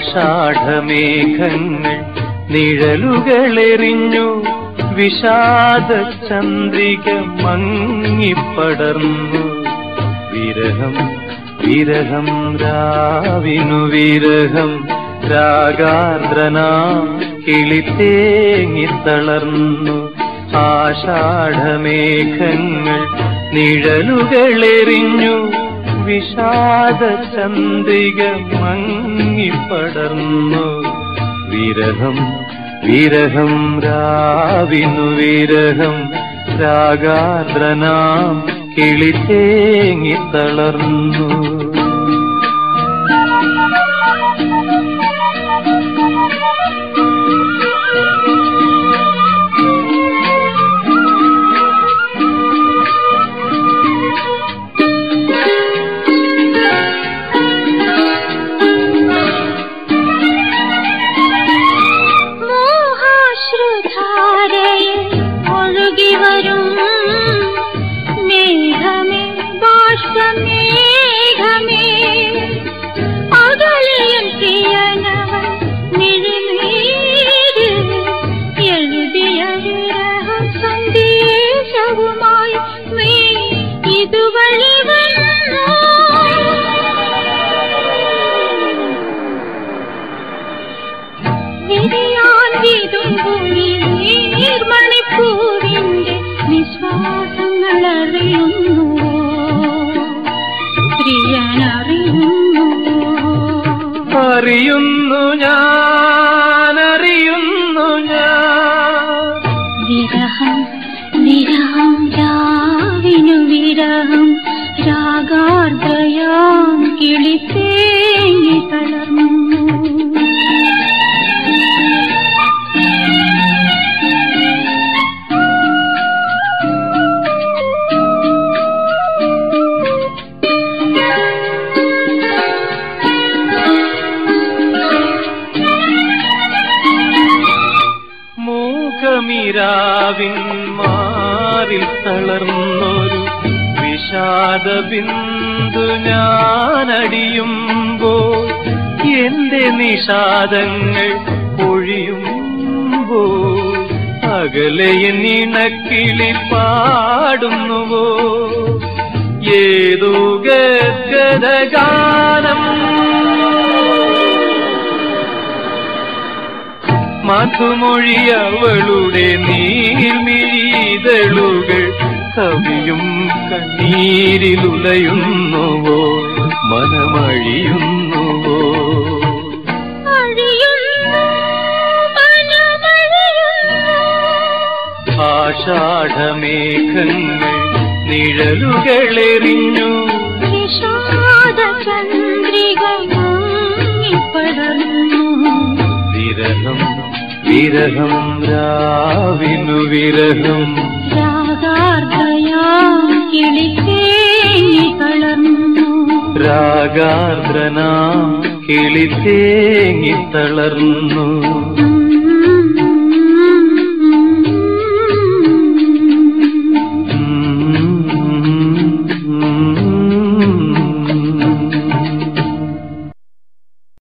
ആഷാഢമേഘങ്ങൾ നിഴലുകളെറിഞ്ഞു വിഷാദ ചന്ദ്രിക മങ്ങിപ്പടർന്നു വിരഹം വിരഹം രാവിനു വിരഹം രാഗാർദ്രനാ കിളിത്തേങ്ങിത്തളർന്നു ആഷാഢമേഘങ്ങൾ നിഴലുകളെറിഞ്ഞു വിഷാദ ചന്ദ്രിക മങ്ങിപ്പടർന്നു വിരഹം വിരഹം രാവിനു വിരഹം രാഗാർദ്രനാം കിളിത്തേങ്ങിത്തളർന്നു മോഹാശ്രുധാരയിൽ ഒഴുകി വരും മേഘമേ ബാഷ്പമേഘമേ അകലെയും പ്രിയനവൻ മിഴിനീരിൽ എഴുതിയ വിരഹ സന്ദേശവുമായി നീ ഇതുവഴി വന്നു വിരിയാൻ വിതുമ്പുഴി നീർമണിപ്പൂവിന്റെ വിശ്വാസങ്ങൾ അറിയുന്നു പ്രിയനറിയുന്നു അറിയുന്നു ഞാൻ അറിയുന്നു ഞാൻ വിരഹം വിരഹം രാവിനു വിരഹം രാഗാർദ്രയാം കിളിത്തേങ്ങി തളർന്നു മൂകമിരാവിൻ മാറിൽ തളർന്നൊരു വിഷാദ ബിന്ദു ഞാനടിയുമ്പോൾ എന്റെ നിഷാദങ്ങൾ പൊഴിയുമ്പോൾ അകലയൻ ഇണക്കിളി പാടുന്നുവോ ഏതോ ഗദ്ഗതഗാനം മധുമൊഴിയവളുടെ നീർമിഴിതളുകൾ കവിയും കണ്ണീരിലുലയുന്നുവോ മനമഴിയുന്നുവോ അഴിയുന്നു മനമഴിയുന്നു ആഷാഢമേഘങ്ങൾ നിഴലുകളെറിഞ്ഞു വിഷാദ ചന്ദ്രിക പടർന്നു വിരഹം വിരഹം രാവിനു വിരഹം രാഗാർദ്രയാം കിളിത്തേങ്ങി തളർന്നു രാഗാർദ്രനാം കിളിത്തേങ്ങിത്തളർന്നു